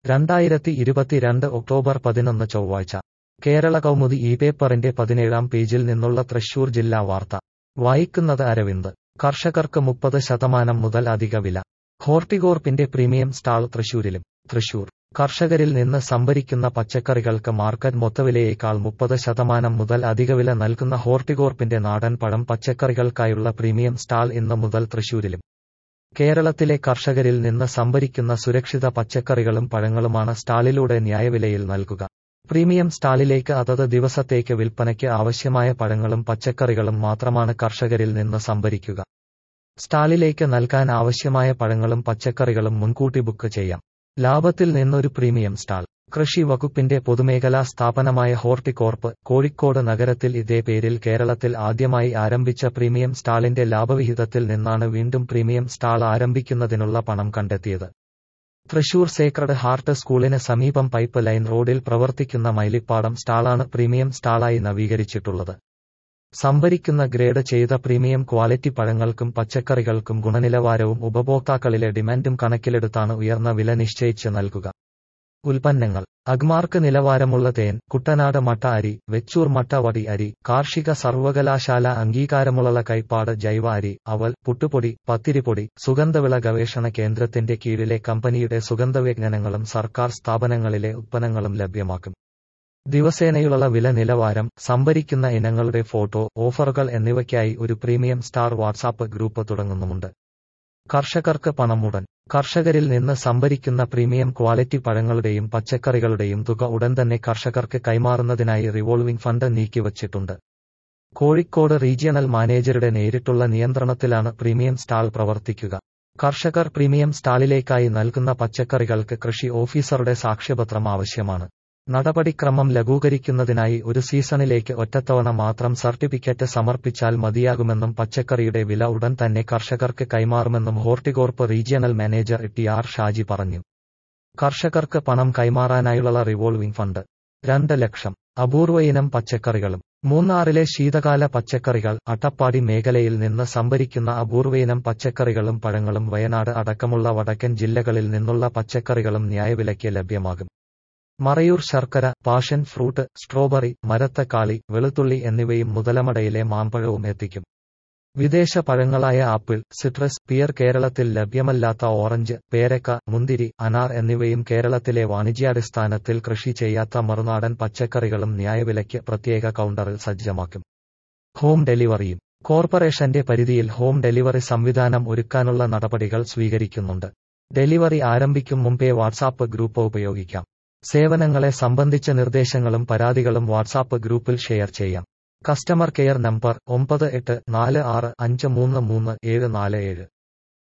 രണ്ടായിരത്തി ഇരുപത്തിരണ്ട് ഒക്ടോബർ പതിനൊന്ന് ചൊവ്വാഴ്ച കേരള കൗമുദി ഈ പേപ്പറിന്റെ പതിനേഴാം പേജിൽ നിന്നുള്ള തൃശൂർ ജില്ലാ വാർത്ത വായിക്കുന്നത് അരവിന്ദ് കർഷകർക്ക് മുപ്പത് ശതമാനം മുതൽ അധിക വില ഹോർട്ടികോർപ്പിന്റെ പ്രീമിയം സ്റ്റാൾ തൃശൂരിലും തൃശൂർ കർഷകരിൽ നിന്ന് സംഭരിക്കുന്ന പച്ചക്കറികൾക്ക് മാർക്കറ്റ് മൊത്തവിലയേക്കാൾ മുപ്പത് ശതമാനം മുതൽ അധിക വില നൽകുന്ന ഹോർട്ടികോർപ്പിന്റെ നാടൻ പഴം പച്ചക്കറികൾക്കായുള്ള പ്രീമിയം സ്റ്റാൾ ഇന്ന് മുതൽ തൃശൂരിലും കേരളത്തിലെ കർഷകരിൽ നിന്ന് സംഭരിക്കുന്ന സുരക്ഷിത പച്ചക്കറികളും പഴങ്ങളുമാണ് സ്റ്റാളിലൂടെ ന്യായവിലയിൽ നൽകുക പ്രീമിയം സ്റ്റാളിലേക്ക് അതത് ദിവസത്തേക്ക് വിൽപ്പനയ്ക്ക് ആവശ്യമായ പഴങ്ങളും പച്ചക്കറികളും മാത്രമാണ് കർഷകരിൽ നിന്ന് സംഭരിക്കുക സ്റ്റാളിലേക്ക് നൽകാൻ ആവശ്യമായ പഴങ്ങളും പച്ചക്കറികളും മുൻകൂട്ടി ബുക്ക് ചെയ്യാം ലാഭത്തിൽ നിന്നൊരു പ്രീമിയം സ്റ്റാൾ കൃഷി വകുപ്പിന്റെ പൊതുമേഖലാ സ്ഥാപനമായ ഹോർട്ടികോർപ്പ് കോഴിക്കോട് നഗരത്തിൽ ഇതേ പേരിൽ കേരളത്തിൽ ആദ്യമായി ആരംഭിച്ച പ്രീമിയം സ്റ്റാളിന്റെ ലാഭവിഹിതത്തിൽ നിന്നാണ് വീണ്ടും പ്രീമിയം സ്റ്റാൾ ആരംഭിക്കുന്നതിനുള്ള പണം കണ്ടെത്തിയത് തൃശൂർ സേക്രഡ് ഹാർട്ട് സ്കൂളിന് സമീപം പൈപ്പ് ലൈൻ റോഡിൽ പ്രവർത്തിക്കുന്ന മൈലിപ്പാടം സ്റ്റാളാണ് പ്രീമിയം സ്റ്റാളായി നവീകരിച്ചിട്ടുള്ളത് സംഭരിക്കുന്ന ഗ്രേഡ് ചെയ്ത പ്രീമിയം ക്വാളിറ്റി പഴങ്ങൾക്കും പച്ചക്കറികൾക്കും ഗുണനിലവാരവും ഉപഭോക്താക്കളിലെ ഡിമാൻഡും കണക്കിലെടുത്താണ് ഉയർന്ന വില നിശ്ചയിച്ച് നൽകുക ഉൽപ്പന്നങ്ങൾ അഗ്മാർക്ക് നിലവാരമുള്ള തേൻ കുട്ടനാട് മട്ട അരി വെച്ചൂർ മട്ട വടി അരി കാർഷിക സർവകലാശാല അംഗീകാരമുള്ള കൈപ്പാട് ജൈവ അരി അവൽ പുട്ടുപൊടി പത്തിരിപ്പൊടി സുഗന്ധവിള ഗവേഷണ കേന്ദ്രത്തിന്റെ കീഴിലെ കമ്പനിയുടെ സുഗന്ധവ്യഞ്ജനങ്ങളും സർക്കാർ സ്ഥാപനങ്ങളിലെ ഉൽപ്പന്നങ്ങളും ലഭ്യമാക്കും ദിവസേനയുള്ള വില നിലവാരം സംഭരിക്കുന്ന ഇനങ്ങളുടെ ഫോട്ടോ ഓഫറുകൾ എന്നിവയ്ക്കായി ഒരു പ്രീമിയം സ്റ്റാർ വാട്സാപ്പ് ഗ്രൂപ്പ് തുടങ്ങുന്നുമുണ്ട് കർഷകർക്ക് പണം ഉടൻ കർഷകരിൽ നിന്ന് സംഭരിക്കുന്ന പ്രീമിയം ക്വാളിറ്റി പഴങ്ങളുടെയും പച്ചക്കറികളുടെയും തുക ഉടൻ തന്നെ കർഷകർക്ക് കൈമാറുന്നതിനായി റിവോൾവിംഗ് ഫണ്ട് നീക്കിവച്ചിട്ടുണ്ട് കോഴിക്കോട് റീജിയണൽ മാനേജറുടെ നേരിട്ടുള്ള നിയന്ത്രണത്തിലാണ് പ്രീമിയം സ്റ്റാൾ പ്രവർത്തിക്കുക കർഷകർ പ്രീമിയം സ്റ്റാളിലേക്കായി നൽകുന്ന പച്ചക്കറികൾക്ക് കൃഷി ഓഫീസറുടെ സാക്ഷ്യപത്രം ആവശ്യമാണ് നടപടിക്രമം ലഘൂകരിക്കുന്നതിനായി ഒരു സീസണിലേക്ക് ഒറ്റത്തവണ മാത്രം സർട്ടിഫിക്കറ്റ് സമർപ്പിച്ചാൽ മതിയാകുമെന്നും പച്ചക്കറിയുടെ വില ഉടൻ തന്നെ കർഷകർക്ക് കൈമാറുമെന്നും Horticorp regional manager T R Shaji പറഞ്ഞു കർഷകർക്ക് പണം കൈമാറാനായുള്ള റിവോൾവിംഗ് ഫണ്ട് രണ്ട് ലക്ഷം അപൂർവ ഇനം പച്ചക്കറികളും മൂന്നാറിലെ ശീതകാല പച്ചക്കറികൾ അട്ടപ്പാടി മേഖലയിൽ നിന്ന് സംഭരിക്കുന്ന അപൂർവയിനം പച്ചക്കറികളും പഴങ്ങളും വയനാട് അടക്കമുള്ള വടക്കൻ ജില്ലകളിൽ നിന്നുള്ള പച്ചക്കറികളും ന്യായവിലയ്ക്ക് ലഭ്യമാകും മറയൂർ ശർക്കര പാഷൻ ഫ്രൂട്ട് സ്ട്രോബറി മരത്തക്കാളി വെളുത്തുള്ളി എന്നിവയും മുതലമടയിലെ മാമ്പഴവും എത്തിക്കും വിദേശ പഴങ്ങളായ ആപ്പിൾ സിട്രസ് പിയർ കേരളത്തിൽ ലഭ്യമല്ലാത്ത ഓറഞ്ച് പേരക്ക മുന്തിരി അനാർ എന്നിവയും കേരളത്തിലെ വാണിജ്യാടിസ്ഥാനത്തിൽ കൃഷി ചെയ്യാത്ത മറുനാടൻ പച്ചക്കറികളും ന്യായവിലയ്ക്ക് പ്രത്യേക കൗണ്ടറിൽ സജ്ജമാക്കും ഹോം ഡെലിവറിയും കോർപ്പറേഷന്റെ പരിധിയിൽ ഹോം ഡെലിവറി സംവിധാനം ഒരുക്കാനുള്ള നടപടികൾ സ്വീകരിക്കുന്നുണ്ട് ഡെലിവറി ആരംഭിക്കും മുമ്പേ വാട്സാപ്പ് ഗ്രൂപ്പ് ഉപയോഗിക്കാം സേവനങ്ങളെ സംബന്ധിച്ച നിർദ്ദേശങ്ങളും പരാതികളും വാട്സാപ്പ് ഗ്രൂപ്പിൽ ഷെയർ ചെയ്യാം കസ്റ്റമർ കെയർ നമ്പർ ഒമ്പത് എട്ട് നാല് ആറ് അഞ്ച് മൂന്ന് മൂന്ന് ഏഴ് നാല് ഏഴ്